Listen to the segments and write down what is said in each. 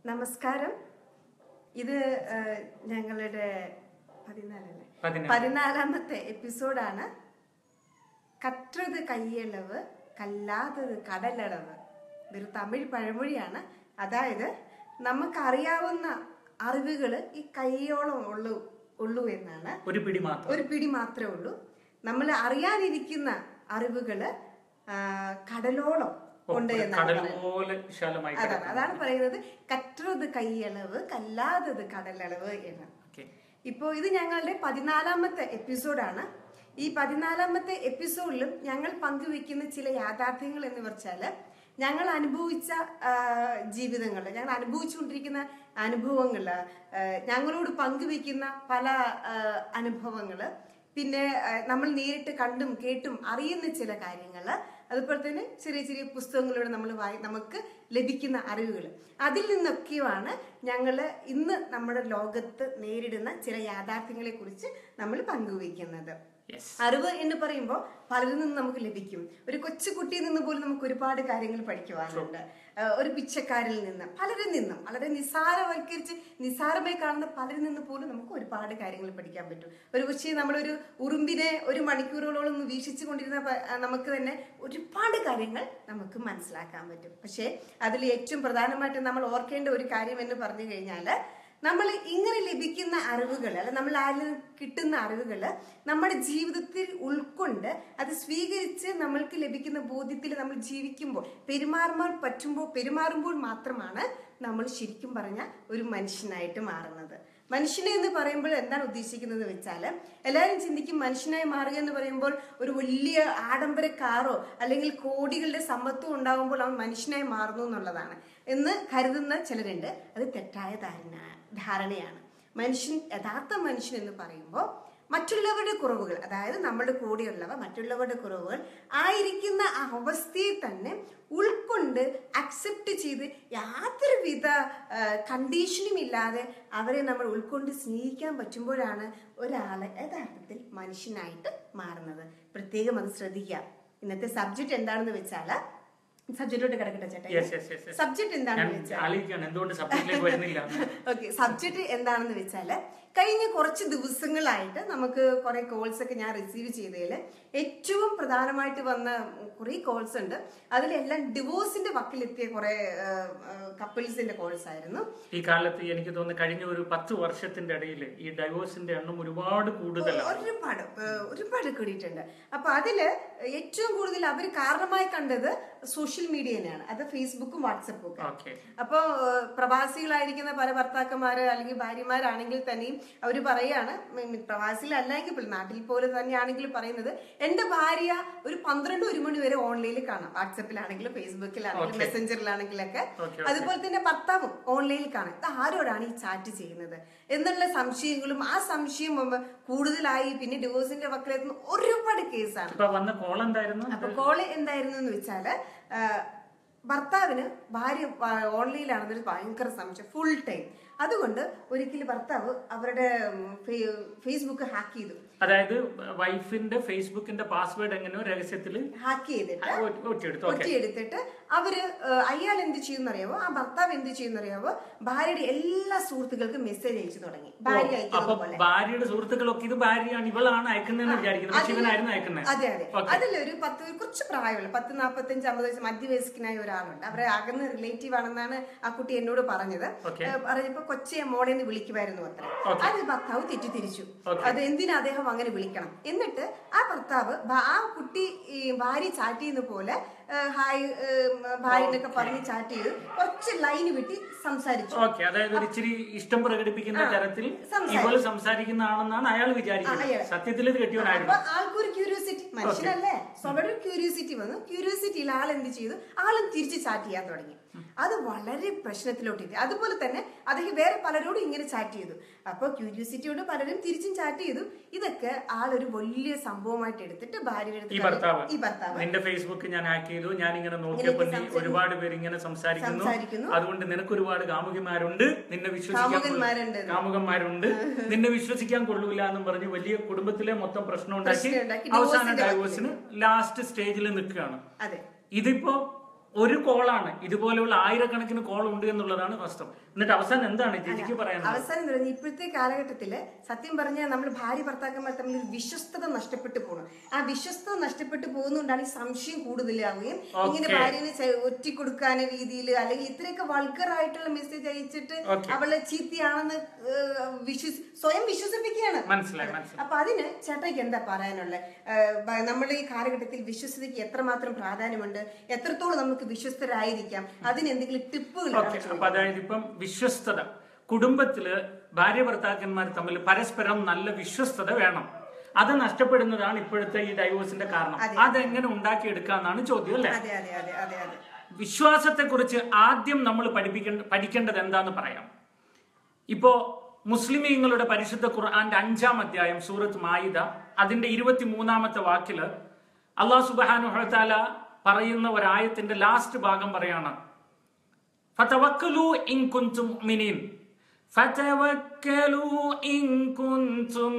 നമസ്കാരം ഇത് ആ, ഞങ്ങളുടെ പതിനാലല്ലേ പതിനാല്. പതിനാലാമത്തെ എപ്പിസോഡാണ് കറ്റത് കയ്യളവ് കല്ലാത്തത് കടലളവ് ഇതൊരു തമിഴ് പഴമൊഴിയാണ് അതായത് നമുക്കറിയാവുന്ന അറിവുകൾ ഈ കയ്യോളം ഉള്ളൂ ഉള്ളൂ എന്നാണ് ഒരു പിടി മാത്രം ഒരു പിടി മാത്രമേ ഉള്ളൂ നമ്മൾ അറിയാനിരിക്കുന്ന അറിവുകള് ആ, കടലോളം ഉണ്ട് എന്നാണ് കടൽ പറയുന്നത്. പോലെ വിശാലമായി അതാണ് അതാണ് പറയുന്നത് കറ്റത് കൈയളവ് കല്ലാത്തത് കടലളവ് എന്ന് ഓക്കെ ഇപ്പോ ഇത് ഞങ്ങളുടെ പതിനാലാമത്തെ എപ്പിസോഡാണ് ഈ പതിനാലാമത്തെ എപ്പിസോഡിലും ഞങ്ങൾ പങ്കുവെക്കുന്ന ചില യാഥാർത്ഥ്യങ്ങൾ എന്ന് വെച്ചാല് ഞങ്ങൾ അനുഭവിച്ച ജീവിതങ്ങൾ ഞങ്ങൾ അനുഭവിച്ചുകൊണ്ടിരിക്കുന്ന അനുഭവങ്ങള് ആ, ഞങ്ങളോട് പങ്കുവെക്കുന്ന പല അനുഭവങ്ങള് പിന്നെ ആ, നമ്മൾ നേരിട്ട് കണ്ടും കേട്ടും അറിയുന്ന ചില കാര്യങ്ങള് അതുപോലെ തന്നെ ചെറിയ ചെറിയ പുസ്തകങ്ങളിലൂടെ നമ്മൾ വായി നമുക്ക് ലഭിക്കുന്ന അറിവുകൾ അതിൽ നിന്നൊക്കെയാണ് ഞങ്ങൾ ഇന്ന് നമ്മുടെ ലോകത്ത് നേരിടുന്ന ചില യാഥാർത്ഥ്യങ്ങളെ കുറിച്ച് നമ്മൾ പങ്കുവയ്ക്കുന്നത് യെസ് അറിവ് എന്ന് പറയുമ്പോൾ പലരിൽ നിന്ന് നമുക്ക് ലഭിക്കും ഒരു കൊച്ചു കുട്ടിയിൽ നിന്ന് പോലും നമുക്ക് ഒരുപാട് കാര്യങ്ങൾ പഠിക്കുവാനുണ്ട് ആ, ഒരു പിച്ചക്കാരിൽ നിന്ന് പലരിൽ നിന്നും വളരെ നിസ്സാരവൽക്കരിച്ച് നിസ്സാരമായി കാണുന്ന പലരിൽ നിന്ന് പോലും നമുക്ക് ഒരുപാട് കാര്യങ്ങൾ പഠിക്കാൻ പറ്റും ഒരു പക്ഷേ നമ്മളൊരു ഉറുമ്പിനെ ഒരു മണിക്കൂറുകളോളം ഒന്ന് വീക്ഷിച്ചു കൊണ്ടിരുന്ന പ- ആ, നമുക്ക് തന്നെ ഒരുപാട് കാര്യങ്ങൾ നമുക്ക് മനസ്സിലാക്കാൻ പറ്റും പക്ഷേ അതിൽ ഏറ്റവും പ്രധാനമായിട്ട് നമ്മൾ ഓർക്കേണ്ട ഒരു കാര്യം എന്ന് പറഞ്ഞു കഴിഞ്ഞാൽ നമ്മൾ ഇങ്ങനെ ലഭിക്കുന്ന അറിവുകൾ അല്ലെ നമ്മൾ അതിൽ നിന്ന് കിട്ടുന്ന അറിവുകൾ നമ്മുടെ ജീവിതത്തിൽ ഉൾക്കൊണ്ട് അത് സ്വീകരിച്ച് നമ്മൾക്ക് ലഭിക്കുന്ന ബോധ്യത്തിൽ നമ്മൾ ജീവിക്കുമ്പോൾ പെരുമാറുമ്പോൾ പറ്റുമ്പോൾ പെരുമാറുമ്പോൾ മാത്രമാണ് നമ്മൾ ശരിക്കും പറഞ്ഞ ഒരു മനുഷ്യനായിട്ട് മാറുന്നത് മനുഷ്യനെ എന്ന് പറയുമ്പോൾ എന്താണ് ഉദ്ദേശിക്കുന്നത് വെച്ചാൽ എല്ലാവരും ചിന്തിക്കും മനുഷ്യനായി മാറുക എന്ന് പറയുമ്പോൾ ഒരു വലിയ ആഡംബര കാറോ അല്ലെങ്കിൽ കോടികളുടെ സമ്പത്തും ഉണ്ടാകുമ്പോൾ അവൻ മനുഷ്യനായി മാറുന്നു എന്നുള്ളതാണ് എന്ന് കരുതുന്ന ചിലരുണ്ട് അത് തെറ്റായ ധാരണ ധാരണയാണ് മനുഷ്യൻ യഥാർത്ഥ മനുഷ്യൻ എന്ന് പറയുമ്പോൾ മറ്റുള്ളവരുടെ കുറവുകൾ അതായത് നമ്മുടെ കൂടെയുള്ളവ മറ്റുള്ളവരുടെ കുറവുകൾ ആയിരിക്കുന്ന ആ അവസ്ഥയെ തന്നെ ഉൾക്കൊണ്ട് അക്സെപ്റ്റ് ചെയ്ത് യാതൊരുവിധ കണ്ടീഷനും ഇല്ലാതെ അവരെ നമ്മൾ ഉൾക്കൊണ്ട് സ്നേഹിക്കാൻ പറ്റുമ്പോഴാണ് ഒരാള് യഥാർത്ഥത്തിൽ മനുഷ്യനായിട്ട് മാറുന്നത് പ്രത്യേകം അത് ശ്രദ്ധിക്കുക ഇന്നത്തെ സബ്ജക്റ്റ് എന്താണെന്ന് വെച്ചാൽ സബ്ജക്റ്റോട്ട് കിടക്കട്ടെ ചേട്ടാ യെസ് യെസ് യെസ് സബ്ജക്റ്റ് ഞാൻ എന്താണെന്ന് വെച്ചാൽ ആലോചിക്കുകയാണ് എന്തുകൊണ്ട് സബ്ജക്റ്റിലേക്ക് വരുന്നില്ല ഓക്കെ സബ്ജക്റ്റ് എന്താണെന്ന് വെച്ചാൽ കഴിഞ്ഞ കുറച്ച് ദിവസങ്ങളായിട്ട് നമുക്ക് കുറെ കോൾസ് ഒക്കെ ഞാൻ റിസീവ് ചെയ്തതിൽ ഏറ്റവും പ്രധാനമായിട്ട് വന്ന കുറെ കോൾസ് ഉണ്ട് അതിലെല്ലാം ഡിവോഴ്സിന്റെ വക്കിലെത്തിയ കുറെ കപ്പിൾസിന്റെ കോൾസ് ആയിരുന്നു ഈ കാലത്ത് എനിക്ക് തോന്നുന്നു കഴിഞ്ഞ ഒരു പത്ത് വർഷത്തിന്റെ ഇടയിൽ ഈ ഡൈവോഴ്സിന്റെ എണ്ണം ഒരുപാട് കൂടുതലാണ് ഒരുപാട് ഏഹ്, ഒരുപാട് കൂടിയിട്ടുണ്ട് അപ്പൊ അതില് ഏറ്റവും കൂടുതൽ അവർ കാരണമായി കണ്ടത് സോഷ്യൽ മീഡിയ തന്നെയാണ് അത് ഫേസ്ബുക്കും വാട്സപ്പും ഒക്കെ ഓക്കെ അപ്പോൾ പ്രവാസികളായിരിക്കുന്ന പല ഭർത്താക്കന്മാര് അല്ലെങ്കിൽ ഭാര്യമാരാണെങ്കിൽ തന്നെയും അവർ പറയാണ് ഉം, പ്രവാസികളല്ലെങ്കിൽ പോലും നാട്ടിൽ പോലെ തന്നെയാണെങ്കിൽ പറയുന്നത് എന്റെ ഭാര്യ ഒരു പന്ത്രണ്ട് ഒരു മണി വരെ ഓൺലൈനിൽ കാണാം വാട്സപ്പിലാണെങ്കിലും ഫേസ്ബുക്കിലാണെങ്കിലും മെസ്സഞ്ചറിലാണെങ്കിലൊക്കെ Okay, അതുപോലെ തന്നെ ഭർത്താവും ഓൺലൈനിൽ കാണാം ഇത് ആരോടാണ് ഈ ചാറ്റ് ചെയ്യുന്നത് എന്നുള്ള സംശയങ്ങളും ആ സംശയം ഉം, കൂടുതലായി പിന്നെ ഡിവോഴ്സിന്റെ വക്കിലെത്തുന്ന ഒരുപാട് കേസാണ് ഇപ്പൊ വന്ന കോൾ എന്തായിരുന്നു അപ്പൊ കോള് എന്തായിരുന്നു എന്ന് വെച്ചാല് ആ, ഭർത്താവിന് ഭാര്യ വ- ഓൺലൈനിലാണെന്നൊരു ഭയങ്കര സംശയം ഫുൾ ടൈം അതുകൊണ്ട് ഒരിക്കലും ഭർത്താവ് അവരുടെ ഉം, ഫേ- ഫേസ്ബുക്ക് ഹാക്ക് ചെയ്തു അതായത് വൈഫിന്റെ ഫേസ്ബുക്കിന്റെ പാസ്വേഡ് എങ്ങനെയോ രഹസ്യത്തിൽ ഹാക്ക് ചെയ്തിട്ട് ഒറ്റയെടുത്തു ഓക്കെ ഒറ്റിയെടുത്തിട്ട് അവര് ഏഹ്, അയാൾ എന്ത് ചെയ്യുന്നറിയാവോ ആ ഭർത്താവ് എന്ത് ചെയ്യുന്നറിയാവോ ഭാര്യയുടെ എല്ലാ സുഹൃത്തുക്കൾക്കും മെസ്സേജ് അയച്ചു തുടങ്ങി ഭാര്യ അപ്പൊ അയക്കുന്നത് പോലെ ഭാര്യയുടെ സുഹൃത്തുക്കളൊക്കെ ഇത് ഭാര്യയാണ് ഇവളാണ് അയക്കുന്നതെന്ന് വിചാരിക്കുന്നത് പക്ഷെ ഇവനായിരുന്നു അയക്കുന്നത് അതെ അതെ Okay. അതിലൊരു പത്ത് കുറച്ച് പ്രായമുള്ള പത്ത് നാൽപ്പത്തഞ്ച് അമ്പത് വയസ്സ് മധ്യവയസ്കനായ ഒരാളുണ്ട് അവരെ അകന്ന് റിലേറ്റീവ് ആണെന്നാണ് ആ കുട്ടി എന്നോട് പറഞ്ഞത് Okay. ഏഹ് പറഞ്ഞപ്പോ കൊച്ചെ മോളെ എന്ന് വിളിക്കുമായിരുന്നു അത്ര Okay. അത് ഭർത്താവ് തെറ്റിദ്ധരിച്ചു Okay. അത് എന്തിനാ അദ്ദേഹം അങ്ങനെ വിളിക്കണം എന്നിട്ട് ആ ഭർത്താവ് ഭ- ആ കുട്ടി ഈ ഭാര്യ ചാറ്റ് ചെയ്യുന്ന പോലെ ഏഹ് ഹായ് ഏഹ് ഭാര്യ എന്നൊക്കെ പറഞ്ഞ് ചാറ്റ് ചെയ്ത് കുറച്ച് ലൈന് വിട്ടി സംസാരിച്ചു ഓക്കെ അതായത് ഒരു ഇച്ചിരി ഇഷ്ടം പ്രകടിപ്പിക്കുന്ന തരത്തിൽ സംസാരിച്ചു. ഇവള് സംസാരിക്കുന്നതാണെന്നാണ് അയാൾ വിചാരിക്കുന്നത് ആ, അയാള്. സത്യത്തിൽ ഇത് കെട്ടിയവനായിരുന്നു അപ്പൊ ആൾക്കൊരു ക്യൂരിയോസിറ്റി മനുഷ്യനല്ലേ സ്വഭാവ ക്യൂരിയോസിറ്റി വന്നു ക്യൂരിയോസിറ്റിയിൽ ആൾ എന്ത് ചെയ്തു ആളും തിരിച്ച് ചാറ്റ് ചെയ്യാൻ തുടങ്ങി അത് വളരെ പ്രശ്നത്തിലോട്ട് അതുപോലെ തന്നെ അദ്ദേഹം വേറെ പലരോടും ഇങ്ങനെ ചാറ്റ് ചെയ്തു അപ്പൊ ക്യൂരിയോസിറ്റി കൊണ്ട് പലരും തിരിച്ചും ചാറ്റ് ചെയ്തു ഇതൊക്കെ ആളൊരു വലിയ സംഭവമായിട്ട് എടുത്തിട്ട് ഭാര്യയുടെ അടുത്ത് ഈ പറഞ്ഞു. ഭർത്താവ് ഈ ഭർത്താവ് നിന്റെ ഫേസ്ബുക്ക് ഞാൻ ഹാക്ക് ചെയ്തു ഞാൻ ഇങ്ങനെ നോക്കിയപ്പോൾ നീ ഒരുപാട് പേര് ഇങ്ങനെ സംസാരിക്കുന്നു സംസാരിക്കുന്നു. അതുകൊണ്ട് നിനക്ക് ഒരുപാട് കാമുകിമാരുണ്ട് നിന്നെ വിശ്വസിക്കാൻ കാമുകന്മാരുണ്ട്. കൊള്ളൂ- കാമുകന്മാരുണ്ട് നിന്നെ വിശ്വസിക്കാൻ കൊള്ളൂല എന്നും പറഞ്ഞ് വലിയ കുടുംബത്തിലെ മൊത്തം പ്രശ്നം ഉണ്ടാക്കി പ്രശ്നം ഉണ്ടാക്കി അവസാന divorce ന്റെ ഡൈവോഴ്സിന് ലാസ്റ്റ് സ്റ്റേജിൽ നിൽക്കുകയാണ് അതെ ഇതിപ്പോ ഒരു കോളാണ് ഇതുപോലെയുള്ള ആയിരക്കണക്കിന് കോൾ ഉണ്ട് എന്നുള്ളതാണ് വാസ്തവം എന്നിട്ട് അവസാനം എന്താണ് ജിജിക്ക് പറയാനുള്ളത് അവസാനം എന്ന് പറഞ്ഞാൽ ഇപ്പോഴത്തെ കാലഘട്ടത്തില് സത്യം പറഞ്ഞാൽ നമ്മൾ ഭാര്യ ഭർത്താക്കന്മാർ തമ്മിൽ ഒരു വിശ്വസ്തത നഷ്ടപ്പെട്ടു പോകണം ആ വിശ്വസ്തത നഷ്ടപ്പെട്ടു പോകുന്നതുകൊണ്ടാണ് ഈ സംശയം കൂടുതലാവുകയും ഇങ്ങനെ ഭാര്യനെ ചെ- ഒറ്റിക്കൊടുക്കാൻ രീതിയിൽ അല്ലെങ്കിൽ ഇത്രയൊക്കെ വൾഗറായിട്ടുള്ള മെസ്സേജ് അയച്ചിട്ട് അവള് ചീത്തയാണെന്ന് ഏഹ്, വിശ്വസി സ്വയം വിശ്വസിപ്പിക്കുകയാണ് മനസ്സിലായി മനസ്സിലായി അപ്പൊ അതിന് ചേട്ടയ്ക്ക് എന്താ പറയാനുള്ളത് നമ്മൾ ഈ കാലഘട്ടത്തിൽ വിശ്വസതയ്ക്ക് എത്രമാത്രം പ്രാധാന്യമുണ്ട് എത്രത്തോളം നമുക്ക് വിശ്വസ്തരായിരിക്കാം അതിന് എന്തെങ്കിലും ടിപ്പുകൾ ഓക്കെ അപ്പൊ അതായത് ഇപ്പം വിശ്വസ്തത കുടുംബത്തില് ഭാര്യ ഭർത്താക്കന്മാർ തമ്മിൽ പരസ്പരം നല്ല വിശ്വസ്തത വേണം അത് നഷ്ടപ്പെടുന്നതാണ് ഇപ്പോഴത്തെ ഈ ഡൈവോഴ്സിന്റെ കാരണം അതെങ്ങനെ ഉണ്ടാക്കിയെടുക്കാന്നാണ് ചോദ്യം അല്ലെ അതെ അതെ അതെ അതെ അതെ വിശ്വാസത്തെ കുറിച്ച് ആദ്യം നമ്മൾ പഠിപ്പിക്കേണ്ട പഠിക്കേണ്ടത് എന്താന്ന് പറയാം ഇപ്പോ മുസ്ലിമീങ്ങളുടെ പരിശുദ്ധ ഖുർആന്റെ അഞ്ചാം അധ്യായം സൂറത്ത് മായിദ അതിന്റെ ഇരുപത്തി മൂന്നാമത്തെ വാക്കില് അള്ളാഹു സുബാനുഹത്താല പറയുന്ന ഒരായത്തിന്റെ ലാസ്റ്റ് ഭാഗം പറയാണ് ഫതവക്കലു ഇൻ കുൻതും മുഅ്മിനീൻ ഫതവക്കലു ഇൻ കുൻതും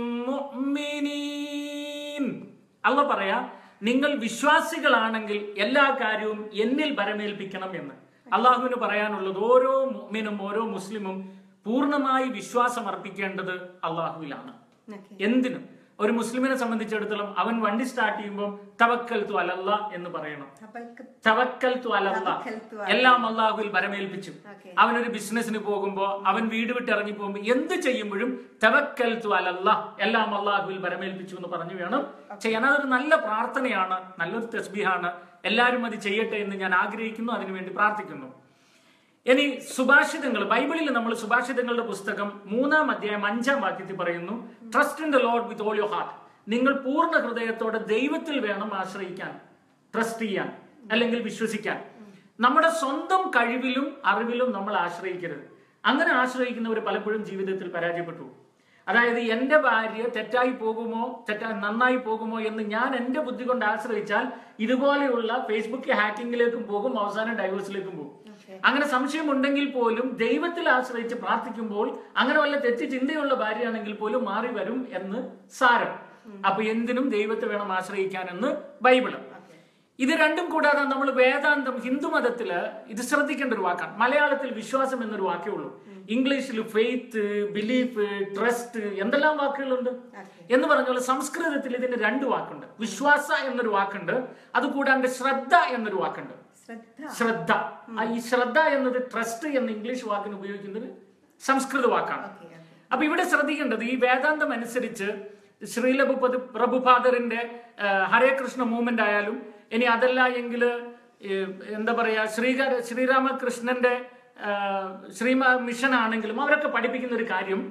മുഅ്മിനീൻ അല്ല പറയാ നിങ്ങൾ വിശ്വാസികളാണെങ്കിൽ എല്ലാ കാര്യവും എന്നിൽ ഭരമേൽപ്പിക്കണം എന്ന് അള്ളാഹുവിന് പറയാനുള്ളത് ഓരോ മുഅ്മിനും ഓരോ മുസ്ലിമും പൂർണ്ണമായി വിശ്വാസം അർപ്പിക്കേണ്ടത് അള്ളാഹുവിലാണ് ഓക്കെ എന്തിനും ഒരു മുസ്ലിമിനെ സംബന്ധിച്ചിടത്തോളം അവൻ വണ്ടി സ്റ്റാർട്ട് ചെയ്യുമ്പോൾ തവക്കൽ തു അലല്ല എന്ന് പറയണം അപ്പൊ തവക്കൽ തു അലല്ല തവക്കൽതു അലല്ലാ. എല്ലാം അള്ളാഹുവിൽ ഭരമേൽപ്പിച്ചു ഓക്കെ അവനൊരു ബിസിനസ്സിന് പോകുമ്പോ അവൻ വീട് വിട്ട് ഇറങ്ങി പോകുമ്പോൾ എന്ത് ചെയ്യുമ്പോഴും തവക്കൽ തു അലല്ല എല്ലാം അള്ളാഹുവിൽ ഭരമേൽപ്പിച്ചു എന്ന് പറഞ്ഞു വേണം ചെയ്യാൻ അതൊരു നല്ല പ്രാർത്ഥനയാണ് നല്ലൊരു തസ്ബീഹാണ് എല്ലാവരും അത് ചെയ്യട്ടെ എന്ന് ഞാൻ ആഗ്രഹിക്കുന്നു അതിനുവേണ്ടി പ്രാർത്ഥിക്കുന്നു ഇനി സുഭാഷിതങ്ങൾ ബൈബിളിൽ നമ്മൾ സുഭാഷിതങ്ങളുടെ പുസ്തകം മൂന്നാം അധ്യായം അഞ്ചാം വാക്യത്തിൽ പറയുന്നു trust in the Lord with all your heart നിങ്ങൾ പൂർണ്ണ ഹൃദയത്തോടെ ദൈവത്തിൽ വേണം ആശ്രയിക്കാൻ ട്രസ്റ്റ് ചെയ്യാൻ അല്ലെങ്കിൽ വിശ്വസിക്കാൻ നമ്മുടെ സ്വന്തം കഴിവിലും അറിവിലും നമ്മൾ ആശ്രയിക്കരുത് അങ്ങനെ ആശ്രയിക്കുന്നവർ പലപ്പോഴും ജീവിതത്തിൽ പരാജയപ്പെട്ടു അതായത് എന്റെ ഭാര്യ തെറ്റായി പോകുമോ തെറ്റാ നന്നായി പോകുമോ എന്ന് ഞാൻ എന്റെ ബുദ്ധി കൊണ്ട് ആശ്രയിച്ചാൽ ഇതുപോലെയുള്ള ഫേസ്ബുക്ക് ഹാക്കിങ്ങിലേക്കും പോകും അവസാനം ഡൈവേഴ്സിലേക്കും പോകും അങ്ങനെ സംശയമുണ്ടെങ്കിൽ പോലും ദൈവത്തിൽ ആശ്രയിച്ച് പ്രാർത്ഥിക്കുമ്പോൾ അങ്ങനെ വല്ല തെറ്റ് ചിന്തയുള്ള ഭാര്യയാണെങ്കിൽ പോലും മാറി വരും എന്ന് സാരം അപ്പൊ എന്തിനും ദൈവത്തെ വേണം ആശ്രയിക്കാനെന്ന് ബൈബിള് ഇത് രണ്ടും കൂടാതെ നമ്മൾ വേദാന്തം ഹിന്ദു മതത്തില് ഇത് ശ്രദ്ധിക്കേണ്ട ഒരു വാക്കാണ് മലയാളത്തിൽ വിശ്വാസം എന്നൊരു വാക്കേ ഉള്ളൂ ഇംഗ്ലീഷിൽ ഫെയ്ത്ത് ബിലീഫ് ട്രസ്റ്റ് എന്തെല്ലാം വാക്കുകളുണ്ട് എന്ന് പറഞ്ഞ പോലെ സംസ്കൃതത്തിൽ ഇതിന് രണ്ട് വാക്കുണ്ട് വിശ്വാസ എന്നൊരു വാക്കുണ്ട് അത് കൂടാണ്ട് ശ്രദ്ധ എന്നൊരു വാക്കുണ്ട് ശ്രദ്ധ ശ്രദ്ധ ആ ഈ ശ്രദ്ധ എന്നത് ട്രസ്റ്റ് എന്ന ഇംഗ്ലീഷ് വാക്കിന് ഉപയോഗിക്കുന്നത് സംസ്കൃത വാക്കാണ് ഓക്കെ ഓക്കെ അപ്പൊ ഇവിടെ ശ്രദ്ധിക്കേണ്ടത് ഈ വേദാന്തം അനുസരിച്ച് ശ്രീലഭു പ്രഭുപാദറിന്റെ ആ, ഹരേ കൃഷ്ണ മൂവ്മെന്റ് ആയാലും ഇനി അതല്ല എങ്കിൽ എന്താ പറയാ ശ്രീക ശ്രീരാമകൃഷ്ണന്റെ ആ, ശ്രീമ മിഷൻ ആണെങ്കിലും അവരൊക്കെ പഠിപ്പിക്കുന്ന ഒരു കാര്യം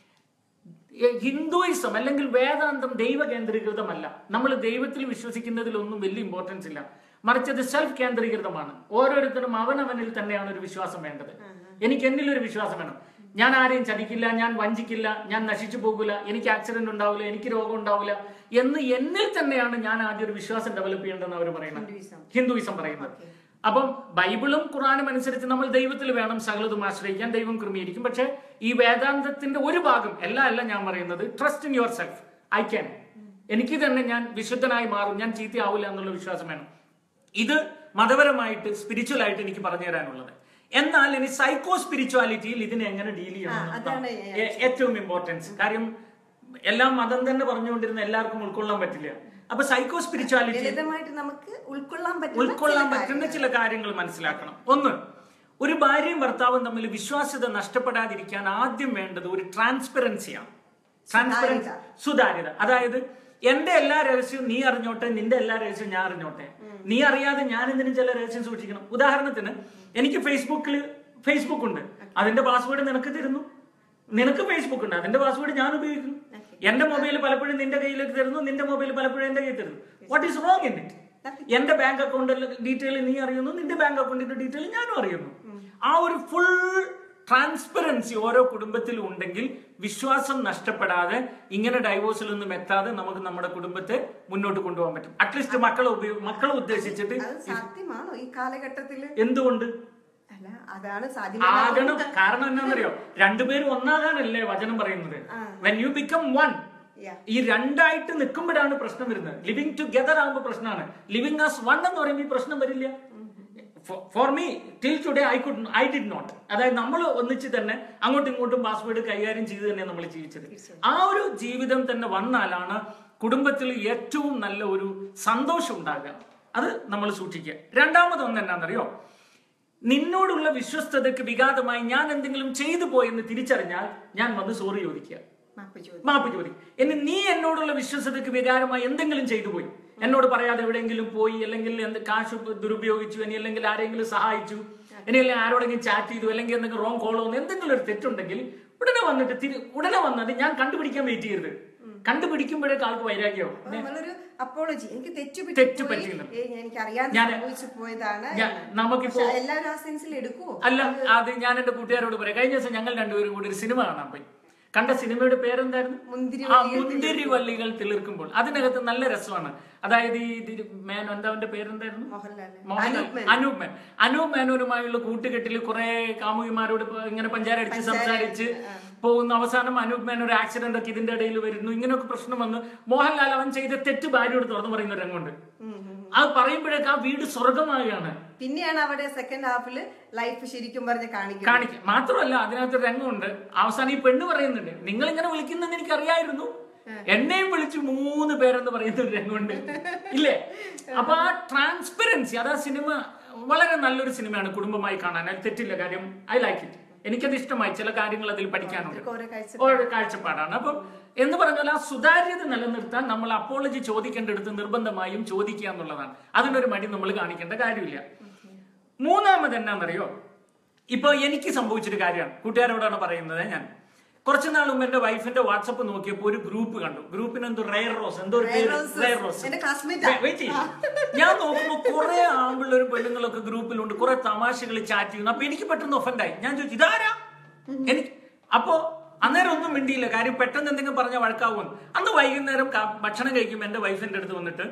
ഏ, ഹിന്ദുയിസം അല്ലെങ്കിൽ വേദാന്തം ദൈവ കേന്ദ്രീകൃതമല്ല നമ്മൾ ദൈവത്തിൽ വിശ്വസിക്കുന്നതിലൊന്നും വലിയ ഇമ്പോർട്ടൻസ് ഇല്ല മറിച്ച് അത് സെൽഫ് കേന്ദ്രീകൃതമാണ് ഓരോരുത്തരും അവനവനിൽ തന്നെയാണ് ഒരു വിശ്വാസം വേണ്ടത് എനിക്ക് എന്നിൽ ഒരു വിശ്വാസം വേണം ഞാൻ ആരെയും ചതിക്കില്ല ഞാൻ വഞ്ചിക്കില്ല ഞാൻ നശിച്ചു പോകില്ല എനിക്ക് ആക്സിഡന്റ് ഉണ്ടാവില്ല എനിക്ക് രോഗം ഉണ്ടാവില്ല എന്ന് എന്നിൽ തന്നെയാണ് ഞാൻ ആദ്യം ഒരു വിശ്വാസം ഡെവലപ്പ് ചെയ്യേണ്ടതെന്ന് അവർ പറയുന്നത് ഹിന്ദുയിസം ഹിന്ദുയിസം പറയുന്നത് അപ്പം ബൈബിളും ഖുറാനും അനുസരിച്ച് നമ്മൾ ദൈവത്തിൽ വേണം സകലതും ആശ്രയിക്കാൻ ദൈവം ക്രമീകരിക്കും പക്ഷെ ഈ വേദാന്തത്തിന്റെ ഒരു ഭാഗം എല്ലാം അല്ല ഞാൻ പറയുന്നത് trust in yourself I can എനിക്ക് തന്നെ ഞാൻ വിശുദ്ധനായി മാറും ഞാൻ ചീത്തയാവില്ല എന്നുള്ള വിശ്വാസം വേണം ഇത് മതപരമായിട്ട് സ്പിരിച്വൽ ആയിട്ട് എനിക്ക് പറഞ്ഞു തരാനുള്ളത് എന്നാൽ ഇനി സൈക്കോ സ്പിരിച്വാലിറ്റിയിൽ ഇതിനെ എങ്ങനെ ഡീൽ ചെയ്യണം അതാണ് എന്നതാണ് ഏ- ഏറ്റവും ഇമ്പോർട്ടൻസ് കാര്യം എല്ലാം മതം തന്നെ പറഞ്ഞുകൊണ്ടിരുന്ന എല്ലാവർക്കും ഉൾക്കൊള്ളാൻ പറ്റില്ല അപ്പൊ സൈക്കോ സ്പിരിച്വാലിറ്റി ലളിതമായിട്ട് നമുക്ക് ഉൾക്കൊള്ളാൻ പറ്റുന്ന ഉൾക്കൊള്ളാൻ ചില പറ്റുന്ന ചില കാര്യങ്ങൾ മനസ്സിലാക്കണം ഒന്ന് ഒരു ഭാര്യയും ഭർത്താവും തമ്മിൽ വിശ്വാസ്യത നഷ്ടപ്പെടാതിരിക്കാൻ ആദ്യം വേണ്ടത് ഒരു ട്രാൻസ്പെറൻസിയാണ് ട്രാൻസ്പെറൻസി സുതാര്യത അതായത് എന്റെ എല്ലാ രഹസ്യവും നീ അറിഞ്ഞോട്ടെ നിന്റെ എല്ലാ രഹസ്യവും ഞാൻ അറിഞ്ഞോട്ടെ നീ അറിയാതെ ഞാൻ എന്തിനും ചില രഹസ്യം സൂക്ഷിക്കണം ഉദാഹരണത്തിന് എനിക്ക് ഫേസ്ബുക്കിൽ ഫേസ്ബുക്ക് ഉണ്ട് അതിന്റെ പാസ്വേഡ് നിനക്ക് തരുന്നു നിനക്ക് ഫേസ്ബുക്ക് ഉണ്ട് അതിന്റെ പാസ്വേഡ് ഞാൻ ഉപയോഗിക്കുന്നു എന്റെ മൊബൈൽ പലപ്പോഴും നിന്റെ കയ്യിലേക്ക് തരുന്നു നിന്റെ മൊബൈൽ പലപ്പോഴും എന്റെ കയ്യിൽ തരുന്നു what is wrong in it എന്റെ ബാങ്ക് അക്കൗണ്ട് ഡീറ്റെയിൽ നീ അറിയുന്നു നിന്റെ ബാങ്ക് അക്കൗണ്ടിന്റെ ഡീറ്റെയിൽ ഞാനും അറിയുന്നു ആ ഒരു ഫുൾ ട്രാൻസ്പെറൻസി ഓരോ കുടുംബത്തിലും ഉണ്ടെങ്കിൽ വിശ്വാസം നഷ്ടപ്പെടാതെ ഇങ്ങനെ ഡൈവോഴ്സിലൊന്നും എത്താതെ നമുക്ക് നമ്മുടെ കുടുംബത്തെ മുന്നോട്ട് കൊണ്ടുപോകാൻ പറ്റും അറ്റ്ലീസ്റ്റ് മക്കളെ ഉപയോഗ മക്കളെ ഉദ്ദേശിച്ചിട്ട് അത് സാധ്യമാണോ ഈ കാലഘട്ടത്തില് എന്തുകൊണ്ട് അല്ല അതാണ് ആകണം സാധ്യം കാരണം എന്താണെന്നറിയോ രണ്ടുപേരും ഒന്നാകാനല്ലേ വചനം പറയുന്നത് when you become one Yeah. ഈ രണ്ടായിട്ട് നിൽക്കുമ്പോഴാണ് പ്രശ്നം വരുന്നത് ലിവിങ് ടുഗെദർ ആകുമ്പോൾ പ്രശ്നമാണ് ലിവിങ് ആസ് വൺ എന്ന് പറയുമ്പോൾ ഈ പ്രശ്നം വരില്ല for me till today I could I did not അതായത് നമ്മൾ ഒന്നിച്ച് തന്നെ അങ്ങോട്ടും ഇങ്ങോട്ടും പാസ്വേഡ് കൈകാര്യം ചെയ്ത് തന്നെ നമ്മൾ ജീവിച്ചത് ആ ഒരു ജീവിതം തന്നെ വന്നാലാണ് കുടുംബത്തിൽ ഏറ്റവും നല്ല ഒരു സന്തോഷം ഉണ്ടാകുക അത് നമ്മൾ സൂക്ഷിക്കുക രണ്ടാമത് ഒന്ന് എന്നാണെന്നറിയോ നിന്നോടുള്ള വിശ്വസ്തതയ്ക്ക് വിഘാതമായി ഞാൻ എന്തെങ്കിലും ചെയ്തു പോയെന്ന് തിരിച്ചറിഞ്ഞാൽ ഞാൻ വന്ന് സോറി ചോദിക്കുക മാപ്പ് ചോദിക്കും മാപ്പ് ചോദിക്കും ഇനി നീ എന്നോടുള്ള വിശ്വസതയ്ക്ക് വികാരമായി എന്തെങ്കിലും ചെയ്തു പോയി എന്നോട് പറയാതെ എവിടെയെങ്കിലും പോയി അല്ലെങ്കിൽ എന്ത് കാശ് ദുരുപയോഗിച്ചു ഇനി അല്ലെങ്കിൽ ആരെങ്കിലും സഹായിച്ചു ഇനി അല്ലെങ്കിൽ ആരോടെങ്കിലും ചാറ്റ് ചെയ്തു അല്ലെങ്കിൽ എന്തെങ്കിലും റോങ് കോൾ വന്നു എന്തെങ്കിലും ഒരു തെറ്റുണ്ടെങ്കിൽ ഉടനെ വന്നിട്ട് തിരി ഉടനെ വന്നത് ഞാൻ കണ്ടുപിടിക്കാൻ വെയിറ്റ് ചെയ്യരുത് കണ്ടുപിടിക്കുമ്പോഴേക്ക് ആൾക്ക് വൈരാഗ്യമാവും അപ്പൊ നമ്മളൊരു അപ്പോളജി എനിക്ക് തെറ്റു തെറ്റ് പറ്റി പറ്റിയെന്ന്. എനിക്ക് അറിയാതെ ഞാൻ- സംഭവിച്ചു പോയതാണ് ഞാൻ- എന്ന്. നമുക്കിപ്പോ പക്ഷെ എല്ലാവരും ആ സെൻസിൽ എടുക്കുവോ അല്ല അത് ഞാൻ എന്റെ കൂട്ടുകാരോട് പറയാം കഴിഞ്ഞ ദിവസം ഞങ്ങൾ രണ്ടുപേരും കൂടി ഒരു സിനിമ കാണാൻ പോയി കണ്ട സിനിമയുടെ പേരെന്തായിരുന്നു മുന്തിരി ആ മുന്തിരി വള്ളികൾ തിളിർക്കുമ്പോൾ അതിനകത്ത് നല്ല രസമാണ് അതായത് ഈ ഇതിര് മേനോ എന്താ അവന്റെ പേരെന്തായിരുന്നു മോഹൻലാൽ മോഹൻലാൽ അനൂപ് മേനോൻ. അനൂപ് മേനോൻ അനൂപ് മേനോനുമായുള്ള കൂട്ടുകെട്ടിൽ കുറെ കാമുകിമാരോട് ഇപ്പൊ ഇങ്ങനെ പഞ്ചാര അടിച്ച് സംസാരിച്ച് പോകുന്ന അവസാനം അനൂപ് മേനോൻ ഒരു ആക്സിഡന്റ് ഒക്കെ ഇതിന്റെ ഇടയിൽ വരുന്നു ഇങ്ങനെയൊക്കെ പ്രശ്നം വന്ന് മോഹൻലാൽ അവൻ ചെയ്ത തെറ്റ് ഭാര്യയോട് തുറന്നു പറയുന്ന ഒരു രംഗമുണ്ട് ഉം, ഉം. അത് പറയുമ്പോഴേക്ക് ആ വീട് സ്വർഗമാകുകയാണ് പിന്നെയാണ് അവിടെ സെക്കൻഡ് ഹാഫില് ലൈഫ് ശരിക്കും പറഞ്ഞ് കാണിക്കുന്നത് കാണിക്കും മാത്രമല്ല അതിനകത്ത് ഒരു രംഗമുണ്ട് അവസാനം ഈ പെണ്ണ് പറയുന്നുണ്ട് നിങ്ങൾ ഇങ്ങനെ വിളിക്കുന്നെന്ന് എനിക്ക് അറിയായിരുന്നു എന്നെയും വിളിച്ചു മൂന്ന് പേരെന്ന് പറയുന്ന ഒരു രംഗമുണ്ട് ഇല്ലേ അപ്പൊ ആ ട്രാൻസ്പെറൻസി അത് ആ സിനിമ വളരെ നല്ലൊരു സിനിമയാണ് കുടുംബമായി കാണാൻ അത് തെറ്റില്ല കാര്യം ഐ ലൈക്ക് ഇറ്റ് എനിക്കത് ഇഷ്ടമായി ചില കാര്യങ്ങൾ അതിൽ പഠിക്കാനുണ്ട് ഇതൊക്കെ ഓരോ കാഴ്ച ഓരോ കാഴ്ചപ്പാടാണ് അപ്പം എന്ന് പറഞ്ഞാൽ ആ സുതാര്യത നിലനിർത്താൻ നമ്മൾ അപ്പോളജി ചോദിക്കേണ്ടടുത്ത് നിർബന്ധമായും ചോദിക്കുക എന്നുള്ളതാണ് അതിനൊരു മടി നമ്മൾ കാണിക്കേണ്ട കാര്യമില്ല മൂന്നാമത് എന്നാണെന്നറിയോ ഇപ്പൊ എനിക്ക് സംഭവിച്ചൊരു കാര്യമാണ് കൂട്ടുകാരോടാണ് പറയുന്നത് ഞാൻ കുറച്ചു നാൾ മുമ്പ് എന്റെ വൈഫിന്റെ വാട്സപ്പ് നോക്കിയപ്പോൾ ഒരു ഗ്രൂപ്പ് കണ്ടു ഗ്രൂപ്പിന് എന്തോ റെയർ റോസ് എന്തോ ഒരു പേര് Roses. റെയർ റോസ് എന്റെ classmate ആ. വെയിറ്റ് ചെയ്യ്. ഞാൻ നോക്കുമ്പോൾ കുറെ ആമ്പിള്ളേരും പെണ്ണുങ്ങളൊക്കെ ഗ്രൂപ്പിലുണ്ട് കുറെ തമാശകൾ ചാറ്റ് ചെയ്യുന്നു അപ്പൊ എനിക്ക് പെട്ടെന്ന് ഒഫൻഡായി ഞാൻ ചോദിച്ചു ഇതാരാ എനിക്ക് അപ്പോ അന്നേരം ഒന്നും മിണ്ടിയില്ല കാര്യം പെട്ടെന്ന് എന്തെങ്കിലും പറഞ്ഞാൽ വഴക്കാവുമെന്ന് അന്ന് വൈകുന്നേരം ക- ഭക്ഷണം കഴിക്കുമ്പോൾ എന്റെ വൈഫിന്റെ അടുത്ത് വന്നിട്ട്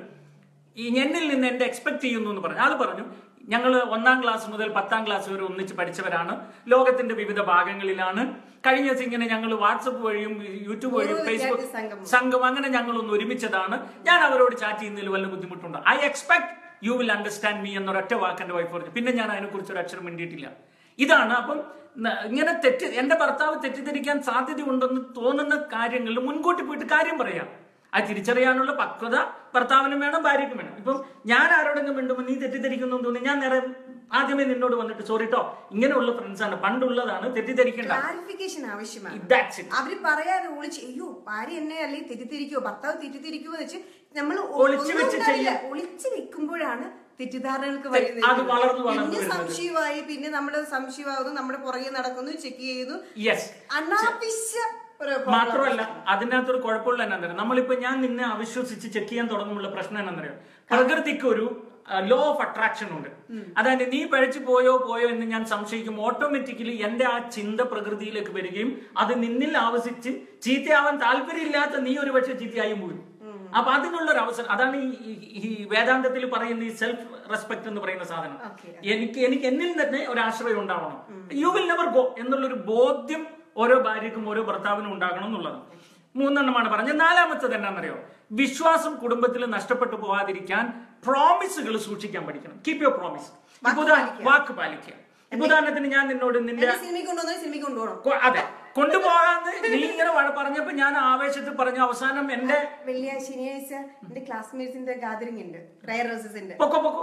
ഈ എന്നിൽ നിന്ന് എന്റെ എക്സ്പെക്ട് ചെയ്യുന്നു എന്ന് പറഞ്ഞു ആള് പറഞ്ഞു ഞങ്ങൾ ഒന്നാം ക്ലാസ് മുതൽ പത്താം ക്ലാസ് വരെ ഒന്നിച്ച് പഠിച്ചവരാണ് ലോകത്തിന്റെ വിവിധ ഭാഗങ്ങളിലാണ് കഴിഞ്ഞ ദിവസം ഇങ്ങനെ ഞങ്ങൾ വാട്സപ്പ് വഴിയും യൂട്യൂബ് വഴിയും പൂർവ്വ ഫേസ്ബുക്ക് വിദ്യാർത്ഥി സംഗമം. സംഘം അങ്ങനെ ഞങ്ങൾ ഒന്ന് ഒരുമിച്ചതാണ് ഞാൻ അവരോട് ചാറ്റ് ചെയ്യുന്നതിൽ വല്ല ബുദ്ധിമുട്ടുണ്ട് I expect you will understand me എന്നൊരൊറ്റ വാക്ക് എന്റെ വൈഫ് പറഞ്ഞു പിന്നെ ഞാൻ അതിനെക്കുറിച്ച് ഒരു അക്ഷരം മിണ്ടിയിട്ടില്ല ഇതാണ് അപ്പം ന- ഇങ്ങനെ തെറ്റ് എന്റെ ഭർത്താവ് തെറ്റിദ്ധരിക്കാൻ സാധ്യതയുണ്ടെന്ന് തോന്നുന്ന കാര്യങ്ങളിൽ മുൻകൂട്ടി പോയിട്ട് കാര്യം പറയാം അത് തിരിച്ചറിയാനുള്ള പക്വത ഭർത്താവിനും വേണം ഭാര്യയ്ക്കും വേണം ഇപ്പം ഞാൻ ആരോടെങ്കിലും മിണ്ടുമ്പോൾ നീ തെറ്റിദ്ധരിക്കുന്നു എന്ന് തോന്നി ഞാൻ നേരെ ആദ്യമേ നിന്നോട് വന്നിട്ട് സോറി ട്ടോ ഇങ്ങനെയുള്ള ഫ്രണ്ട്സ് ആണ് പണ്ടുള്ളതാണ് തെറ്റിദ്ധരിക്കേണ്ട ക്ലാരിഫിക്കേഷൻ ആവശ്യമാണ് That's it. അവര് പറയാതെ ഒളിച്ച് അയ്യോ ഭാര്യ എന്നെ അല്ലെങ്കിൽ തെറ്റിദ്ധരിക്കോ ഭർത്താവ് തെറ്റിദ്ധരിക്കുമോ എന്ന് വെച്ച് നമ്മൾ ഒളിച്ച് വെച്ച് ചെയ്യാം. ഒളിച്ച് വെക്കുമ്പോഴാണ് തെറ്റിദ്ധാരണകൾക്ക് അത് വരുന്നത് വളർന്നു വളർന്നു പിന്നെ വരുന്നത്. സംശയമായി പിന്നെ നമ്മുടെ സംശയമാകുന്നു നമ്മുടെ പുറകെ നടക്കുന്നു ചെക്ക് ചെയ്യുന്നു യെസ് അനാവശ്യ ഒരു problem. മാത്രമല്ല അതിനകത്തൊരു കുഴപ്പമുള്ള എന്നാ നമ്മളിപ്പോ ഞാൻ നിന്നെ അവിശ്വസിച്ച് ചെക്ക് ചെയ്യാൻ തുടങ്ങുമ്പോൾ പ്രശ്നം എന്നാന്നറിയോ പ്രകൃതിക്ക് ഒരു ലോ ഓഫ് അട്രാക്ഷൻ ഉണ്ട് അതായത് നീ പഴച്ചു പോയോ പോയോ എന്ന് ഞാൻ സംശയിക്കും ഓട്ടോമാറ്റിക്കലി എന്റെ ആ ചിന്ത പ്രകൃതിയിലേക്ക് വരികയും അത് നിന്നിൽ ആവശ്യിച്ച് ചീത്തയാവാൻ താല്പര്യമില്ലാത്ത നീ ഒരു പക്ഷെ ചീത്തയായും പോയി അപ്പൊ അതിനുള്ള ഒരു അവസരം അതാണ് ഈ ഈ- ഈ വേദാന്തത്തിൽ പറയുന്ന ഈ സെൽഫ് റെസ്പെക്ട് എന്ന് പറയുന്ന സാധനം Okay. എനിക്ക് എനിക്ക് എന്നിൽ തന്നെ ഒരു ആശ്രയം ഉണ്ടാവണം യു വിൽ നെവർ ഗോ എന്നുള്ളൊരു ബോധ്യം ഓരോ ഭാര്യക്കും ഓരോ ഭർത്താവിനും ഉണ്ടാകണം എന്നുള്ളതാണ് മൂന്നെണ്ണമാണ് പറഞ്ഞത് നാലാമത്തത് എന്നാണെന്നറിയോ വിശ്വാസം കുടുംബത്തിൽ നഷ്ടപ്പെട്ടു പോകാതിരിക്കാൻ പ്രോമിസുകൾ സൂക്ഷിക്കാൻ പഠിക്കണം കീപ് യുവർ പ്രോമിസ് വാക്ക് പാലിക്കുക. വാക്ക് പാലിക്കുക ഇപ്പൊ ഉദാഹരണത്തിന് ഞാൻ നിന്നോട് നിന്റെ എന്നെ സിനിമയ്ക്ക് കൊണ്ടുവന്നാൽ സിനിമയ്ക്ക് കൊണ്ടുപോകണം കൊ- അതെ കൊണ്ടുപോകാന്ന് നീ ഇങ്ങനെ വഴ- പറഞ്ഞപ്പോ ഞാൻ ആവേശത്തിൽ പറഞ്ഞു അവസാനം എന്റെ വെള്ളിയാഴ്ച ശനിയാഴ്ച എന്റെ ക്ലാസ്മേറ്റ്സിന്റെ ഗാദറിംഗ് ഉണ്ട് റയർ റോസസിന്റെ പൊക്കോ പൊക്കോ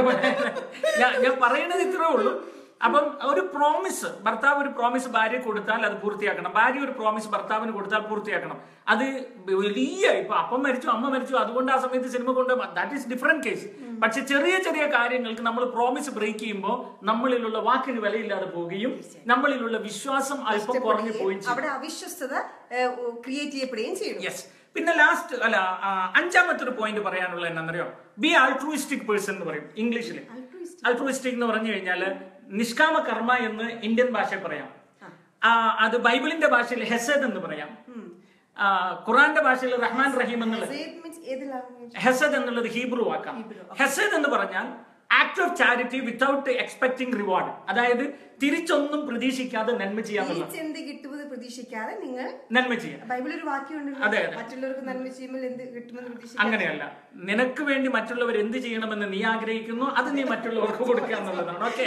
ഞാൻ ഞാൻ പറയുന്നത് ഇത്രേ ഉള്ളൂ അപ്പം ഒരു പ്രോമിസ് ഭർത്താവ് ഒരു പ്രോമിസ് ഭാര്യ കൊടുത്താൽ അത് പൂർത്തിയാക്കണം ഭാര്യ ഒരു പ്രോമിസ് ഭർത്താവിന് കൊടുത്താൽ പൂർത്തിയാക്കണം അത് വലിയ ഇപ്പൊ അപ്പം മരിച്ചു അമ്മ മരിച്ചു അതുകൊണ്ട് ആ സമയത്ത് സിനിമ കൊണ്ട് ദാറ്റ് ഈസ് ഡിഫറെന്റ് കേസ് പക്ഷെ ചെറിയ ചെറിയ കാര്യങ്ങൾക്ക് നമ്മൾ പ്രോമിസ് ബ്രേക്ക് ചെയ്യുമ്പോൾ നമ്മളിലുള്ള വാക്കിന് വിലയില്ലാതെ പോവുകയും നമ്മളിലുള്ള വിശ്വാസം അല്പം കുറഞ്ഞു പോവുകയും ചെയ്യും അവിടെ അവിശ്വസ്തത ക്രിയേറ്റ് ചെയ്യപ്പെടുകയും ചെയ്യുന്നു യെസ് പിന്നെ ലാസ്റ്റ് അല്ല ആ, അഞ്ചാമത്തെ ഒരു പോയിന്റ് പറയാനുള്ള എന്നാന്നറിയോ ബി ആൾട്രൂയിസ്റ്റിക് പേഴ്സൺ എന്ന് പറയും ഇംഗ്ലീഷിൽ ആൾട്രൂയിസ്റ്റിക് എന്ന് പറഞ്ഞു കഴിഞ്ഞാൽ നിഷ്കാമ കർമ്മ എന്ന് ഇന്ത്യൻ ഭാഷയിൽ പറയാം ആ, അത് ബൈബിളിന്റെ ഭാഷയിൽ ഹെസദ് എന്ന് പറയാം ആ, ഖുറാന്റെ ഭാഷയിൽ റഹ്മാൻ റഹീം എന്നുള്ള Hesed means ഏത് language? ഹെസദ് എന്നുള്ളത് ഹീബ്രു വാക്കാണ് ഹെസദ് എന്ന് പറഞ്ഞാൽ act of charity without expecting reward അതായത് തിരിച്ചൊന്നും പ്രതീക്ഷിക്കാതെ നന്മ ചെയ്യാന്നുള്ളത് തിരിച്ചെന്ത് കിട്ടുമെന്ന് പ്രതീക്ഷിക്കാതെ നിങ്ങൾ നന്മ ചെയ്യാം ബൈബിളിൽ ഒരു വാക്യമുണ്ടല്ലോ അതെ, അതെ. മറ്റുള്ളവർക്ക് നന്മ ചെയ്യുമ്പോൾ എന്ത് കിട്ടുമെന്ന് പ്രതീക്ഷിക്കാതെ അങ്ങനെയല്ല നിനക്ക് വേണ്ടി മറ്റുള്ളവർ എന്ത് ചെയ്യണമെന്ന് നീ ആഗ്രഹിക്കുന്നു അത് നീ മറ്റുള്ളവർക്ക് കൊടുക്കുക എന്നുള്ളതാണ് ഓക്കെ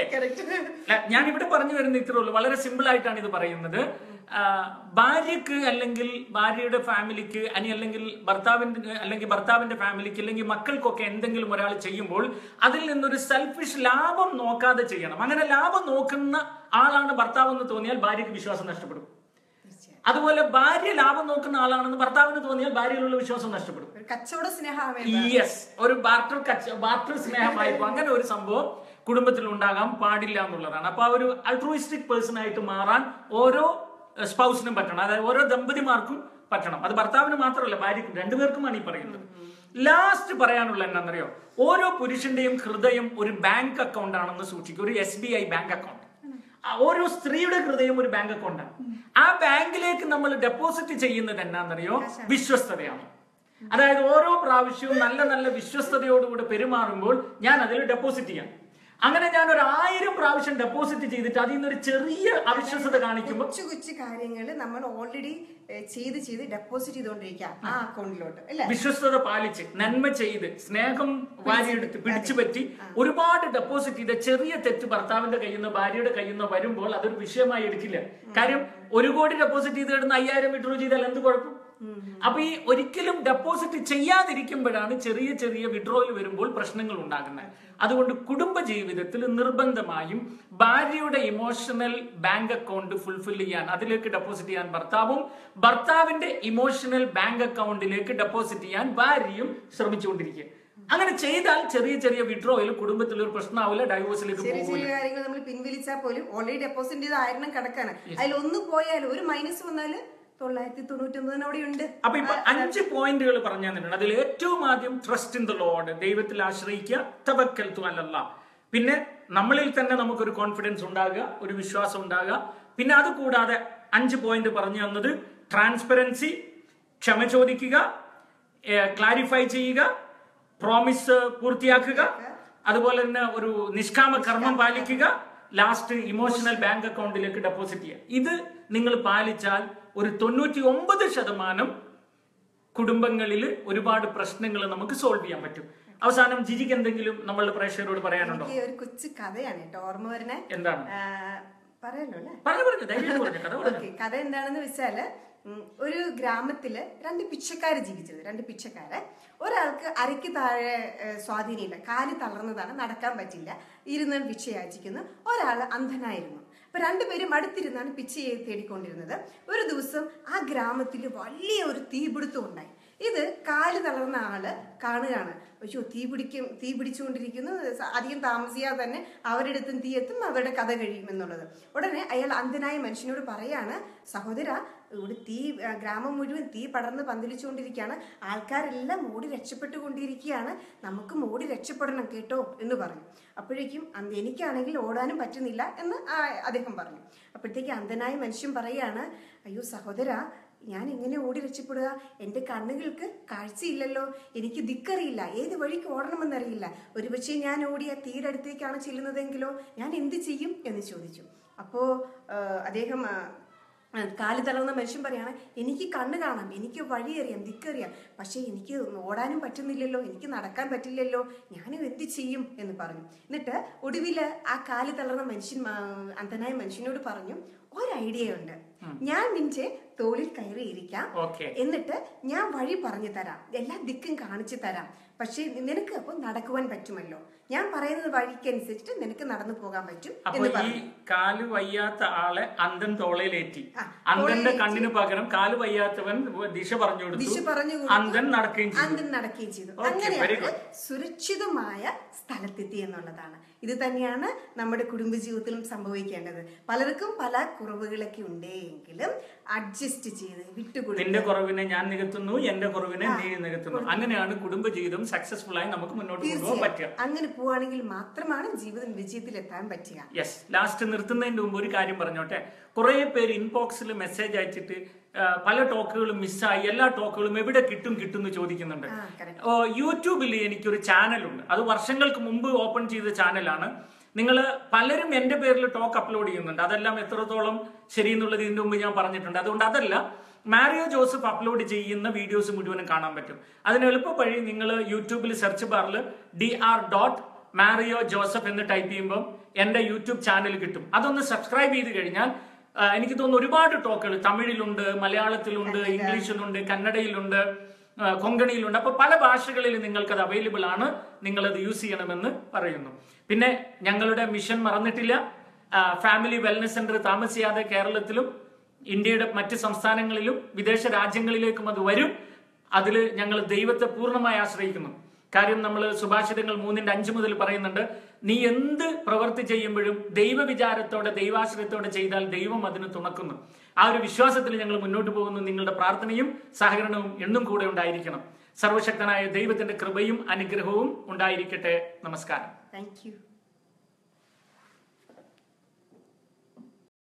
ഞാൻ ഇവിടെ പറഞ്ഞു വരുന്ന ഇത്രേ ഉള്ളൂ വളരെ സിമ്പിൾ ആയിട്ടാണ് ഇത് പറയുന്നത് ആ, ഭാര്യക്ക് അല്ലെങ്കിൽ ഭാര്യയുടെ ഫാമിലിക്ക് അനി അല്ലെങ്കിൽ ഭർത്താവിന്റെ അല്ലെങ്കിൽ ഭർത്താവിന്റെ ഫാമിലിക്ക് അല്ലെങ്കിൽ മക്കൾക്കൊക്കെ എന്തെങ്കിലും ഒരാൾ ചെയ്യുമ്പോൾ അതിൽ നിന്നൊരു സെൽഫിഷ് ലാഭം നോക്കാതെ ചെയ്യണം അങ്ങനെ ലാഭം നോക്കുന്ന ആളാണ് ഭർത്താവ് എന്ന് തോന്നിയാൽ ഭാര്യക്ക് വിശ്വാസം നഷ്ടപ്പെടും തീർച്ചയായും. അതുപോലെ ഭാര്യ ലാഭം നോക്കുന്ന ആളാണെന്ന് ഭർത്താവിന് തോന്നിയാൽ ഭാര്യയിലുള്ള വിശ്വാസം നഷ്ടപ്പെടും ഒരു കച്ചവട സ്നേഹമാണ് യെസ് ഒരു ബാർട്ടർ കച്ച ബാർട്ടർ സ്നേഹമായിപ്പോ അങ്ങനെ ഒരു സംഭവം കുടുംബത്തിൽ ഉണ്ടാകാൻ പാടില്ല എന്നുള്ളതാണ് അപ്പൊ ആ ഒരു അൾട്രോയിസ്റ്റിക് പേഴ്സൺ ആയിട്ട് മാറാൻ ഓരോ സ്പൗസിനും പറ്റണം അതായത് ഓരോ ദമ്പതിമാർക്കും പറ്റണം അത് ഭർത്താവിന് മാത്രമല്ല ഭാര്യക്കും രണ്ടുപേർക്കുമാണ് ഈ പറയുന്നത് ലാസ്റ്റ് പറയാനുള്ള എന്നാന്നറിയോ ഓരോ പുരുഷന്റെയും ഹൃദയം ഒരു ബാങ്ക് അക്കൗണ്ട് ആണെന്ന് സൂക്ഷിക്കും ഒരു S B I bank account ആ ഓരോ സ്ത്രീയുടെ ഹൃദയം ഒരു ബാങ്ക് അക്കൗണ്ടാണ് ആ ബാങ്കിലേക്ക് നമ്മൾ ഡെപ്പോസിറ്റ് ചെയ്യുന്നത് എന്നാന്നറിയോ വിശ്വസ്തതയാണ് അതായത് ഓരോ പ്രാവശ്യവും നല്ല നല്ല വിശ്വസ്തയോടുകൂടി പെരുമാറുമ്പോൾ ഞാൻ അതിൽ ഡെപ്പോസിറ്റ് ചെയ്യാം അങ്ങനെ ഞാൻ ഒരു ആയിരം പ്രാവശ്യം ഡെപ്പോസിറ്റ് ചെയ്തിട്ട് അതിൽ നിന്നൊരു ചെറിയ അവിശ്വസത കാണിക്കുമ്പോൾ കൊച്ചു കൊച്ചു കാര്യങ്ങൾ നമ്മൾ ഓൾറെഡി ചെയ്ത് ചെയ്ത് ഡെപ്പോസിറ്റ് ചെയ്തുകൊണ്ടിരിക്കുക ആ അക്കൗണ്ടിലോട്ട് അല്ലേ വിശ്വസ്തത പാലിച്ച് നന്മ ചെയ്ത് സ്നേഹം വാരിയെടുത്ത് പിടിച്ചുപറ്റി ഒരുപാട് ഡെപ്പോസിറ്റ് ചെയ്ത ചെറിയ തെറ്റ് ഭർത്താവിന്റെ കയ്യിൽ നിന്ന് ഭാര്യയുടെ കയ്യിൽ നിന്ന് വരുമ്പോൾ അതൊരു വിഷയമായി എടുക്കില്ല കാര്യം ഒരു കോടി ഡെപ്പോസിറ്റ് ചെയ്ത് കിടന്ന് അയ്യായിരം വിഡ്രോ ചെയ്താൽ എന്ത് കുഴപ്പം അപ്പൊ ഈ ഒരിക്കലും ഡെപ്പോസിറ്റ് ചെയ്യാതിരിക്കുമ്പോഴാണ് ചെറിയ ചെറിയ വിഡ്രോയിൽ വരുമ്പോൾ പ്രശ്നങ്ങൾ ഉണ്ടാകുന്നത് അതുകൊണ്ട് കുടുംബ ജീവിതത്തിൽ നിർബന്ധമായും ഭാര്യയുടെ ഇമോഷണൽ ബാങ്ക് അക്കൗണ്ട് ഫുൾഫിൽ ചെയ്യാൻ അതിലേക്ക് ഡെപ്പോസിറ്റ് ചെയ്യാൻ ഭർത്താവും ഭർത്താവിന്റെ ഇമോഷണൽ ബാങ്ക് അക്കൗണ്ടിലേക്ക് ഡെപ്പോസിറ്റ് ചെയ്യാൻ ഭാര്യയും ശ്രമിച്ചുകൊണ്ടിരിക്കുക അങ്ങനെ ചെയ്താൽ ചെറിയ ചെറിയ വിഡ്രോയിൽ കുടുംബത്തിൽ ഒരു പ്രശ്നമാവില്ല ഡൈവോഴ്സിലേക്ക് ചെറിയ പോകില്ല ചെറിയ കാര്യങ്ങൾ നമ്മൾ പിൻവലിച്ചാൽ പോലും ഓൾറെഡി ഡെപ്പോസിറ്റ് ചെയ്ത് ആയിരം കിടക്കാണ് അതിൽ ഒന്ന് പോയാൽ ഒരു മൈനസ് വന്നാല് തൊള്ളായിരത്തി തൊണ്ണൂറ്റി ഒമ്പതിന് അവിടെ ഉണ്ട് അപ്പൊ ഇപ്പൊ അഞ്ച് പോയിന്റുകൾ പറഞ്ഞു തന്നിട്ടുണ്ട് അതിൽ ഏറ്റവും ആദ്യം ട്രസ്റ്റ് ഇൻ ദ ലോഡ് ദൈവത്തിൽ ആശ്രയിക്കുക തവക്കൽ അല്ലല്ല പിന്നെ നമ്മളിൽ തന്നെ നമുക്കൊരു കോൺഫിഡൻസ് ഉണ്ടാകുക ഒരു വിശ്വാസം ഉണ്ടാകുക പിന്നെ അത് കൂടാതെ അഞ്ച് പോയിന്റ് പറഞ്ഞു തന്നത് ട്രാൻസ്പെറൻസി ക്ഷമ ചോദിക്കുക ക്ലാരിഫൈ ചെയ്യുക പ്രോമിസ് പൂർത്തിയാക്കുക അതുപോലെ തന്നെ ഒരു നിഷ്കാമ കർമ്മം പാലിക്കുക ലാസ്റ്റ് ഇമോഷണൽ ബാങ്ക് അക്കൗണ്ടിലേക്ക് ഡെപ്പോസിറ്റ് ചെയ്യുക ഇത് നിങ്ങൾ പാലിച്ചാൽ ഒരു തൊണ്ണൂറ്റി ഒമ്പത് ശതമാനം കുടുംബങ്ങളിൽ ഒരുപാട് പ്രശ്നങ്ങൾ നമുക്ക് സോൾവ് ചെയ്യാൻ പറ്റും അവസാനം ജിജിക്ക് എന്തെങ്കിലും നമ്മളുടെ പ്രേക്ഷകരോട് പറയാനുണ്ടോ എനിക്ക് ഒരു കൊച്ചു കഥയാണ് കേട്ടോ ഓർമ്മ വരണേ എന്താണ് ആ, പറയാലോ അല്ലേ പറഞ്ഞു പറഞ്ഞു ധൈര്യം പറഞ്ഞു കഥ പറഞ്ഞു ഓക്കെ കഥ എന്താണെന്ന് വെച്ചാല് ഉം, ഒരു ഗ്രാമത്തില് രണ്ട് പിച്ചക്കാര് ജീവിച്ചത് രണ്ട് പിച്ചക്കാര് ഒരാൾക്ക് അരയ്ക്ക് താഴെ ഏഹ്, സ്വാധീനമില്ല കാല് തളർന്നതാണ് നടക്കാൻ പറ്റില്ല ഇരുന്ന് പിച്ച യാചിക്കുന്നു ഒരാൾ അന്ധനായിരുന്നു അപ്പൊ രണ്ടുപേരും അടുത്തിരുന്നാണ് പിച്ചയെ തേടിക്കൊണ്ടിരുന്നത് ഒരു ദിവസം ആ ഗ്രാമത്തിൽ വലിയ ഒരു തീപിടുത്തം ഉണ്ടായി ഇത് കാല് തളർന്ന ആള് കാണുകയാണ് അയ്യോ തീ പിടിക്കും തീ പിടിച്ചുകൊണ്ടിരിക്കുന്നു സ- അധികം താമസിയാതെ തന്നെ അവരുടെ അടുത്തും തീ എത്തും അവരുടെ കഥ കഴിയുമെന്നുള്ളത് ഉടനെ അയാൾ അന്ധനായ മനുഷ്യനോട് പറയാണ് സഹോദര ഇവിടെ തീ ആ, ഗ്രാമം മുഴുവൻ തീ പടർന്ന് പന്തലിച്ചുകൊണ്ടിരിക്കുകയാണ് ആൾക്കാരെല്ലാം ഓടി രക്ഷപ്പെട്ടുകൊണ്ടിരിക്കുകയാണ് നമുക്ക് ഓടി രക്ഷപ്പെടണം കേട്ടോ എന്ന് പറഞ്ഞു അപ്പോഴേക്കും അന്ന് എനിക്കാണെങ്കിൽ ഓടാനും പറ്റുന്നില്ല എന്ന് ആ അദ്ദേഹം പറഞ്ഞു അപ്പോഴത്തേക്ക് അന്ധനായ മനുഷ്യൻ പറയാണ് അയ്യോ സഹോദര ഞാൻ എങ്ങനെ ഓടി രക്ഷപ്പെടുക എൻ്റെ കണ്ണുകൾക്ക് കാഴ്ചയില്ലല്ലോ എനിക്ക് ദിക്കറിയില്ല ഏത് വഴിക്ക് ഓടണമെന്നറിയില്ല ഒരുപക്ഷെ ഞാൻ ഓടിയ തീയുടെ അടുത്തേക്കാണ് ചെല്ലുന്നതെങ്കിലോ ഞാൻ എന്ത് ചെയ്യും എന്ന് ചോദിച്ചു അപ്പോൾ അദ്ദേഹം ആ, ആ, കാല് തളർന്ന മനുഷ്യൻ പറയാണ് എനിക്ക് കണ്ണ് കാണാം എനിക്ക് വഴിയറിയാം ദിക്കറിയാം പക്ഷേ എനിക്ക് ഓടാനും പറ്റുന്നില്ലല്ലോ എനിക്ക് നടക്കാൻ പറ്റില്ലല്ലോ ഞാൻ എന്ത് ചെയ്യും എന്ന് പറഞ്ഞു എന്നിട്ട് ഒടുവിൽ ആ കാല് തളർന്ന മനുഷ്യൻ ആ, അന്ധനായ മനുഷ്യനോട് പറഞ്ഞു ഒരു ഐഡിയ ഉണ്ട് ഞാൻ നിന്റെ തോളിൽ കയറിയിരിക്കാം ഓക്കെ എന്നിട്ട് ഞാൻ വഴി പറഞ്ഞു തരാം എല്ലാ ദിക്കും കാണിച്ചു തരാം പക്ഷേ നിനക്ക് അപ്പോൾ നടക്കുവാൻ പറ്റുമല്ലോ ഞാൻ പറയുന്നത് വഴിക്കനുസരിച്ചിട്ട് നിനക്ക് നടന്നു പോകാൻ പറ്റും അപ്പൊ എന്ന് ഈ പറഞ്ഞു കാല് വയ്യാത്ത ആളെ അന്ധൻ തോളയിലേറ്റി ആ, അന്ധന്റെ തോളയിലേറ്റി. കണ്ണിന് പകരം കാല് വയ്യാത്തവൻ ദിശ പറഞ്ഞു ദിശ കൊടുത്തു പറഞ്ഞു അന്ധൻ നടക്കുകയും ചെയ്തു അന്തൻ നടക്കുകയും ചെയ്തു Okay, very അങ്ങനെയാണ് good. സുരക്ഷിതമായ സ്ഥലത്തെത്തി എന്നുള്ളതാണ് ഇത് തന്നെയാണ് നമ്മുടെ കുടുംബജീവിതത്തിലും സംഭവിക്കേണ്ടത് പലർക്കും പല കുറവുകളൊക്കെ ഉണ്ടെങ്കിലും അഡ്ജസ്റ്റ് ചെയ്ത് വിട്ടുകൊടുത്ത് നിന്റെ കുറവിനെ ഞാൻ നികത്തുന്നു എന്റെ കുറവിനെ നീ നികത്തുന്നു അങ്ങനെയാണ് കുടുംബജീവിതം സക്സസ്ഫുൾ ആയി നമുക്ക് മുന്നോട്ട് കൊണ്ടുപോകാൻ പറ്റുക തീർച്ചയായും അങ്ങനെ പോവുകയാണെങ്കിൽ മാത്രമാണ് ജീവിതം വിജയത്തിൽ എത്താൻ പറ്റുക യെസ് ലാസ്റ്റ് നിർത്തുന്നതിന് മുമ്പ് ഒരു കാര്യം പറഞ്ഞോട്ടെ കുറേ പേര് ഇൻബോക്സിൽ മെസ്സേജ് അയച്ചിട്ട് ആ, പല ടോക്കുകളും മിസ്സായി എല്ലാ ടോക്കുകളും എവിടെ കിട്ടും കിട്ടും എന്ന് ചോദിക്കുന്നുണ്ട് ആ, correct. ഓ, യൂട്യൂബിൽ എനിക്കൊരു ചാനലുണ്ട് അത് വർഷങ്ങൾക്ക് മുമ്പ് ഓപ്പൺ ചെയ്ത ചാനലാണ് നിങ്ങൾ പലരും എൻ്റെ പേരിൽ ടോക്ക് അപ്ലോഡ് ചെയ്യുന്നുണ്ട് അതെല്ലാം എത്രത്തോളം ശരി എന്നുള്ളത് ഇതിന്റെ മുമ്പ് ഞാൻ പറഞ്ഞിട്ടുണ്ട് അതുകൊണ്ട് അതല്ല മാരിയോ ജോസഫ് അപ്ലോഡ് ചെയ്യുന്ന വീഡിയോസ് മുഴുവനും കാണാൻ പറ്റും അതിന് എളുപ്പ വഴി നിങ്ങൾ യൂട്യൂബിൽ സെർച്ച് ബാറിൽ D R dot Mario Joseph എന്ന് ടൈപ്പ് ചെയ്യുമ്പോൾ എൻ്റെ യൂട്യൂബ് ചാനൽ കിട്ടും അതൊന്ന് സബ്സ്ക്രൈബ് ചെയ്ത് കഴിഞ്ഞാൽ ആ, എനിക്ക് തോന്നുന്നു ഒരുപാട് ടോക്കുകൾ തമിഴിലുണ്ട് മലയാളത്തിലുണ്ട് ഇംഗ്ലീഷിലുണ്ട് കന്നഡയിലുണ്ട് ആ, കൊങ്കണിയിലുണ്ട് അപ്പൊ പല ഭാഷകളിൽ നിങ്ങൾക്ക് അത് അവൈലബിൾ ആണ് നിങ്ങൾ അത് യൂസ് ചെയ്യണമെന്ന് പറയുന്നു പിന്നെ ഞങ്ങളുടെ മിഷൻ മറന്നിട്ടില്ല ഫാമിലി വെൽനസ് സെന്റർ താമസിയാതെ കേരളത്തിലും ഇന്ത്യയുടെ മറ്റ് സംസ്ഥാനങ്ങളിലും വിദേശ രാജ്യങ്ങളിലേക്കും അത് വരും അതിൽ ഞങ്ങൾ ദൈവത്തെ പൂർണ്ണമായി ആശ്രയിക്കുന്നു കാര്യം നമ്മൾ സുഭാഷിതങ്ങൾ മൂന്നിന്റെ അഞ്ച് മുതൽ പറയുന്നുണ്ട് നീ എന്ത് പ്രവൃത്തി ചെയ്യുമ്പോഴും ദൈവവിചാരത്തോടെ ദൈവാശ്രയത്തോടെ ചെയ്താൽ ദൈവം അതിന് തുണക്കുന്നു ആ ഒരു വിശ്വാസത്തിൽ ഞങ്ങൾ മുന്നോട്ട് പോകുന്നു നിങ്ങളുടെ പ്രാർത്ഥനയും സഹകരണവും എന്നും കൂടെ ഉണ്ടായിരിക്കണം സർവശക്തനായ ദൈവത്തിന്റെ കൃപയും അനുഗ്രഹവും ഉണ്ടായിരിക്കട്ടെ നമസ്കാരം താങ്ക് യു